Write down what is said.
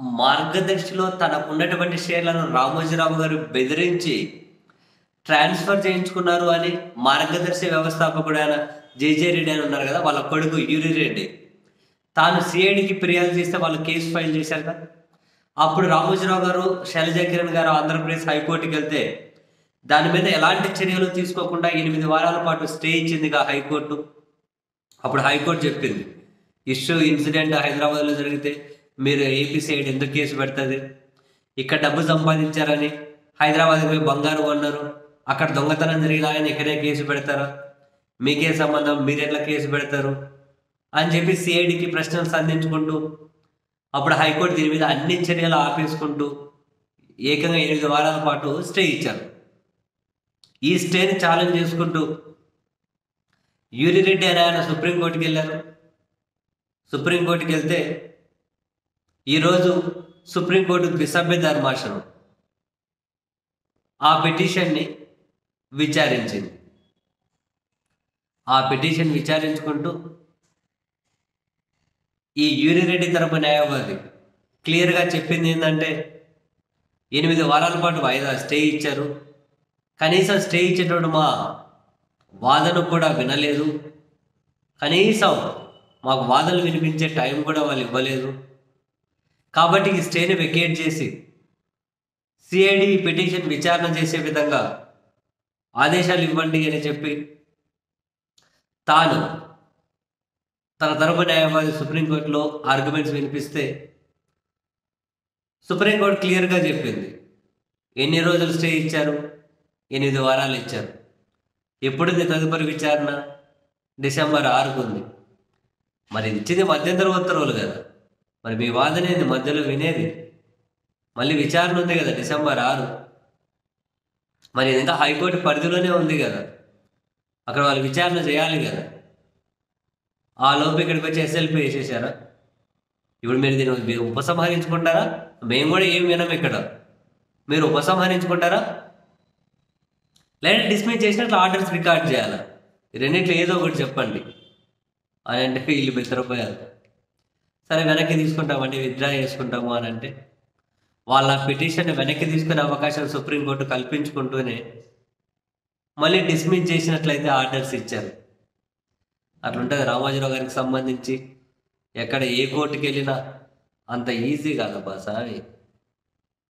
మార్గదర్శిలో తనకున్నటువంటి షేర్లను రామోజీరావు గారు బెదిరించి ట్రాన్స్ఫర్ చేయించుకున్నారు అని మార్గదర్శి వ్యవస్థాపకుడైన జేజే రెడ్డి అని ఉన్నారు కదా వాళ్ళ కొడుకు యూరి రెడ్డి తాను సిఐడికి ఫిర్యాదు చేస్తే వాళ్ళు కేసు ఫైల్ చేశారు కదా అప్పుడు రామోజీరావు గారు శైలజా కిరణ్ గారు ఆంధ్రప్రదేశ్ హైకోర్టుకి వెళ్తే దాని మీద ఎలాంటి చర్యలు తీసుకోకుండా ఎనిమిది వారాల పాటు స్టే ఇచ్చిందిగా హైకోర్టు అప్పుడు హైకోర్టు చెప్పింది ఇష్యూ ఇన్సిడెంట్ హైదరాబాద్లో జరిగితే మీరు ఏపీ సైడ్ ఎందుకు కేసు పెడుతుంది ఇక్కడ డబ్బు సంపాదించారని హైదరాబాద్కి పోయి బంగారు కొన్నారు అక్కడ దొంగతనం జరిగినా కానీ ఇక్కడే కేసు పెడతారా మీకే సంబంధం మీరు ఎట్లా కేసు పెడతారు అని చెప్పి సిఐడికి ప్రశ్నలు సంధించుకుంటూ అప్పుడు హైకోర్టు దీని మీద అన్ని చర్యలు ఆపేసుకుంటూ ఏకంగా ఎనిమిది వారాల పాటు స్టే ఇచ్చారు ఈ స్టేని ఛాలెంజ్ చేసుకుంటూ యూరిరెడ్డి అనే ఆయన సుప్రీంకోర్టుకి వెళ్ళారు సుప్రీంకోర్టుకి వెళ్తే ఈరోజు సుప్రీంకోర్టు ద్విసభ్య ధర్మాసనం ఆ పిటిషన్ని విచారించింది ఆ పిటిషన్ విచారించుకుంటూ ఈ యూరిరెడ్డి తరపు న్యాయవాది క్లియర్గా చెప్పింది ఏంటంటే ఎనిమిది వారాల పాటు వాయిదా స్టే ఇచ్చారు కనీసం స్టే ఇచ్చేటప్పుడు మా వాదన కూడా వినలేదు కనీసం మాకు వాదనలు వినిపించే టైం కూడా వాళ్ళు ఇవ్వలేదు కాబట్టి ఈ స్టేని వెకేట్ చేసి సిఐడి పిటిషన్ విచారణ చేసే విధంగా ఆదేశాలు ఇవ్వండి అని చెప్పి తాను తన తరపు న్యాయవాది సుప్రీంకోర్టులో ఆర్గ్యుమెంట్స్ వినిపిస్తే సుప్రీంకోర్టు క్లియర్గా చెప్పింది ఎన్ని రోజులు స్టే ఇచ్చారు ఎనిమిది వారాలు ఇచ్చారు ఎప్పుడుంది తదుపరి విచారణ డిసెంబర్ ఆరుకు ఉంది మరి ఇచ్చింది మధ్యంతర ఉత్తర్వులు కదా మరి మీ వాదన ఏంది మధ్యలో వినేది మళ్ళీ విచారణ ఉంది కదా డిసెంబర్ ఆరు మరి ఇది ఇంకా హైకోర్టు పరిధిలోనే ఉంది కదా అక్కడ వాళ్ళు విచారణ చేయాలి కదా ఆ లోపు ఇక్కడికి వచ్చి ఎస్ఎల్పి వేసేసారా ఇప్పుడు మీరు దీన్ని మీరు ఉపసంహరించుకుంటారా మేము కూడా ఏం వినం ఇక్కడ మీరు ఉపసంహరించుకుంటారా లేదా డిస్మిస్ చేసినట్లు ఆర్డర్స్ రికార్డ్ చేయాలా ఈ రెండిట్లో ఏదో ఒకటి చెప్పండి అని అంటే వీళ్ళు బెత్తరపోయారు సరే వెనక్కి తీసుకుంటామండి విత్డ్రా చేసుకుంటాము అని అంటే వాళ్ళ పిటిషన్ వెనక్కి తీసుకునే అవకాశం సుప్రీంకోర్టు కల్పించుకుంటూనే మళ్ళీ డిస్మిస్ చేసినట్లయితే ఆర్డర్స్ ఇచ్చారు అట్లుంటుంది రామోజీరావు గారికి సంబంధించి ఎక్కడ ఏ కోర్టుకి వెళ్ళినా అంత ఈజీ కాదబ్బా సామి